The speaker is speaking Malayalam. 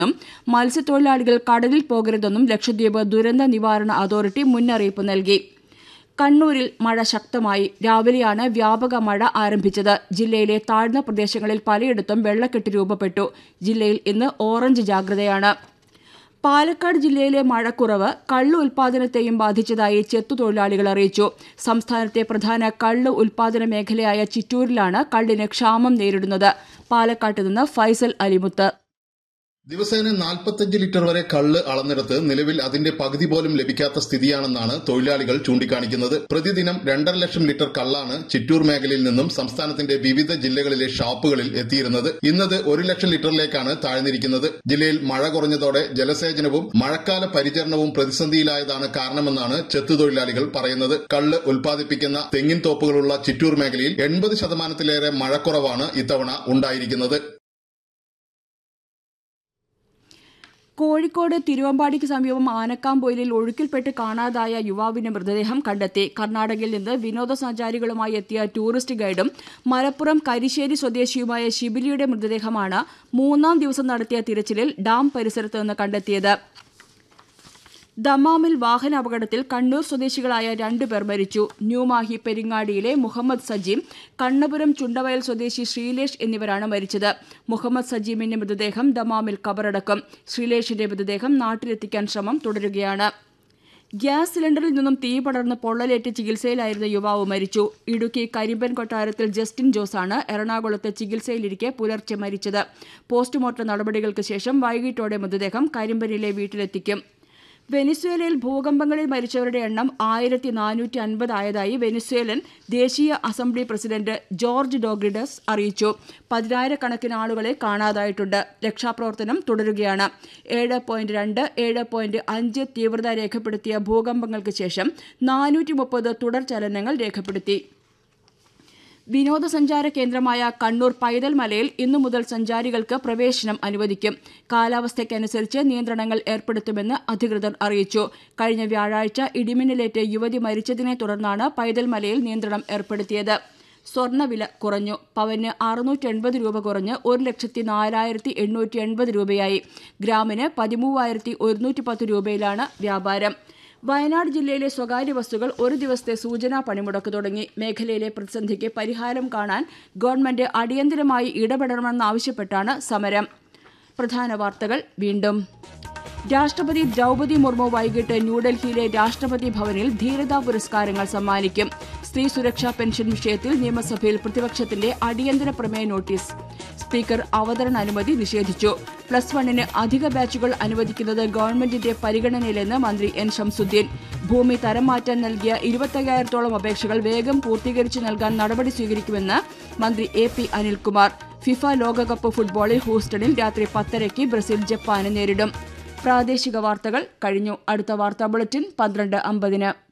മത്സ്യത്തൊഴിലാളികൾ കടലിൽ പോകരുതെന്നും ലക്ഷദ്വീപ് ദുരന്ത നിവാരണ അതോറിറ്റി മുന്നറിയിപ്പ് നൽകി കണ്ണൂരിൽ മഴ ശക്തമായി രാവിലെയാണ് വ്യാപക മഴ ആരംഭിച്ചത് ജില്ലയിലെ താഴ്ന്ന പ്രദേശങ്ങളിൽ പലയിടത്തും വെള്ളക്കെട്ട് രൂപപ്പെട്ടു ജില്ലയിൽ ഇന്ന് ഓറഞ്ച് ജാഗ്രതയാണ് പാലക്കാട് ജില്ലയിലെ മഴക്കുറവ് കള്ള് ഉൽപാദനത്തെയും ബാധിച്ചതായി ചെത്തുതൊഴിലാളികൾ അറിയിച്ചു സംസ്ഥാനത്തെ പ്രധാന കള്ള് ഉൽപാദന മേഖലയായ ചിറ്റൂരിലാണ് കള്ളിന് ക്ഷാമം നേരിടുന്നത് പാലക്കാട്ട് നിന്ന് ഫൈസൽ അലിമുത്ത് ദിവസേന നാൽപ്പത്തഞ്ച് ലിറ്റർ വരെ കള്ള് അളന്നെടുത്ത് നിലവിൽ അതിന്റെ പകുതി പോലും ലഭിക്കാത്ത സ്ഥിതിയാണെന്നാണ് തൊഴിലാളികൾ ചൂണ്ടിക്കാണിക്കുന്നത് പ്രതിദിനം രണ്ടര ലക്ഷം ലിറ്റർ കള്ളാണ് ചിറ്റൂർ മേഖലയിൽ നിന്നും സംസ്ഥാനത്തിന്റെ വിവിധ ജില്ലകളിലെ ഷാപ്പുകളിൽ എത്തിയിരുന്നത് ഇന്നത് ഒരു ലക്ഷം ലിറ്ററിലേക്കാണ് താഴ്ന്നിരിക്കുന്നത് ജില്ലയിൽ മഴ കുറഞ്ഞതോടെ ജലസേചനവും മഴക്കാല പരിചരണവും പ്രതിസന്ധിയിലായതാണ് കാരണമെന്നാണ് ചെത്തുതൊഴിലാളികൾ പറയുന്നത് കള്ള് ഉൽപ്പാദിപ്പിക്കുന്ന തെങ്ങിൻ തോപ്പുകളുള്ള ചിറ്റൂർ മേഖലയിൽ എൺപത് ശതമാനത്തിലേറെ മഴക്കുറവാണ് ഇത്തവണ ഉണ്ടായിരിക്കുന്നത് കോഴിക്കോട് തിരുവമ്പാടിക്ക് സമീപം ആനക്കാംപൊയിലിൽ ഒഴുക്കിൽപ്പെട്ട് കാണാതായ യുവാവിന്റെ മൃതദേഹം കണ്ടെത്തി കർണാടകയിൽ നിന്ന് വിനോദസഞ്ചാരികളുമായി എത്തിയ ടൂറിസ്റ്റ് ഗൈഡും മലപ്പുറം കരിശ്ശേരി സ്വദേശിയുമായ ഷിബിലിയുടെ മൃതദേഹമാണ് മൂന്നാം ദിവസം നടത്തിയ തിരച്ചിലിൽ ഡാം പരിസരത്ത് നിന്ന് കണ്ടെത്തിയത് ദമാമിൽ വാഹന അപകടത്തിൽ കണ്ണൂർ സ്വദേശികളായ രണ്ടുപേർ മരിച്ചു ന്യൂമാഹി പെരിങ്ങാടിയിലെ മുഹമ്മദ് സജീം കണ്ണപുരം ചുണ്ടവയൽ സ്വദേശി ശ്രീലേഷ് എന്നിവരാണ് മരിച്ചത് മുഹമ്മദ് സജീമിന്റെ മൃതദേഹം ദമാമിൽ കബറടക്കും ശ്രീലേഷിന്റെ മൃതദേഹം നാട്ടിലെത്തിക്കാൻ ശ്രമം തുടരുകയാണ് ഗ്യാസ് സിലിണ്ടറിൽ നിന്നും തീ പടർന്ന് പൊള്ളലേറ്റ് ചികിത്സയിലായിരുന്ന യുവാവ് മരിച്ചു ഇടുക്കി കരിമ്പൻ കൊട്ടാരത്തിൽ ജസ്റ്റിൻ ജോസാണ് എറണാകുളത്ത് ചികിത്സയിലിരിക്കെ പുലർച്ചെ മരിച്ചത് പോസ്റ്റ്മോർട്ടം നടപടികൾക്ക് ശേഷം വൈകിട്ടോടെ മൃതദേഹം കരിമ്പനിലെ വീട്ടിലെത്തിക്കും വെനിസ്വേലയിൽ ഭൂകമ്പങ്ങളിൽ മരിച്ചവരുടെ എണ്ണം ആയിരത്തി നാനൂറ്റി അൻപതായതായി വെനിസ്വേലൻ ദേശീയ അസംബ്ലി പ്രസിഡന്റ് ജോർജ് ഡോഗ്രിഡസ് അറിയിച്ചു പതിനായിരക്കണക്കിന് ആളുകളെ കാണാതായിട്ടുണ്ട് രക്ഷാപ്രവർത്തനം തുടരുകയാണ് ഏഴ് പോയിന്റ് രണ്ട് ഏഴ് പോയിന്റ് അഞ്ച് തീവ്രത രേഖപ്പെടുത്തിയ ഭൂകമ്പങ്ങൾക്ക് ശേഷം നാനൂറ്റി മുപ്പത് തുടർ ചലനങ്ങൾ രേഖപ്പെടുത്തി വിനോദസഞ്ചാര കേന്ദ്രമായ കണ്ണൂർ പൈതൽ മലയിൽ ഇന്നു മുതൽ സഞ്ചാരികൾക്ക് പ്രവേശനം അനുവദിക്കും കാലാവസ്ഥയ്ക്കനുസരിച്ച് നിയന്ത്രണങ്ങൾ ഏർപ്പെടുത്തുമെന്ന് അധികൃതർ അറിയിച്ചു കഴിഞ്ഞ വ്യാഴാഴ്ച ഇടിമിന്നലേറ്റ് യുവതി മരിച്ചതിനെ തുടർന്നാണ് പൈതൽ മലയിൽ നിയന്ത്രണം ഏർപ്പെടുത്തിയത് സ്വർണ്ണവില കുറഞ്ഞു പവന് അറുന്നൂറ്റി എൺപത് രൂപ കുറഞ്ഞ് ഒരു ലക്ഷത്തി നാലായിരത്തി എണ്ണൂറ്റി എൺപത് രൂപയായി ഗ്രാമിന് പതിമൂവായിരത്തി ഒരുന്നൂറ്റി പത്ത് രൂപയിലാണ് വ്യാപാരം വയനാട് ജില്ലയിലെ സ്വകാര്യ ബസ്സുകൾ ഒരു ദിവസത്തെ സൂചനാ പണിമുടക്ക് തുടങ്ങി മേഖലയിലെ പ്രതിസന്ധിക്ക് പരിഹാരം കാണാൻ ഗവൺമെന്റ് അടിയന്തരമായി ഇടപെടണമെന്നാവശ്യപ്പെട്ടാണ് സമരം പ്രധാന വാർത്തകൾ വീണ്ടും രാഷ്ട്രപതി ദ്രൗപതി മുർമു വൈകിട്ട് ന്യൂഡൽഹിയിലെ രാഷ്ട്രപതി ഭവനിൽ ധീരതാ പുരസ്കാരങ്ങൾ സമ്മാനിക്കും സ്ത്രീ സുരക്ഷാ പെൻഷൻ വിഷയത്തിൽ നിയമസഭയിൽ പ്രതിപക്ഷത്തിന്റെ അടിയന്തര പ്രമേയ നോട്ടീസ് സ്പീക്കർ അവതരണ അനുമതി നിഷേധിച്ചു പ്ലസ് വണ്ണിന് അധിക ബാച്ചുകൾ അനുവദിക്കുന്നത് ഗവൺമെന്റിന്റെ പരിഗണനയിലെന്ന് മന്ത്രി എൻ ഷംസുദ്ദീൻ ഭൂമി തരം മാറ്റാൻ നൽകിയ ഇരുപത്തയ്യായിരത്തോളം അപേക്ഷകൾ വേഗം പൂർത്തീകരിച്ചു നൽകാൻ നടപടി സ്വീകരിക്കുമെന്ന് മന്ത്രി എ പി അനിൽകുമാർ ഫിഫ ലോകകപ്പ് ഫുട്ബോളിൽ ഹൂസ്റ്റണിൽ രാത്രി പത്തരയ്ക്ക് ബ്രസീൽ ജപ്പാനെ നേരിടും പ്രാദേശിക വാർത്തകൾ കഴിഞ്ഞു അടുത്ത വാർത്താ ബുള്ളറ്റിൻ പന്ത്രണ്ട് അമ്പതിന്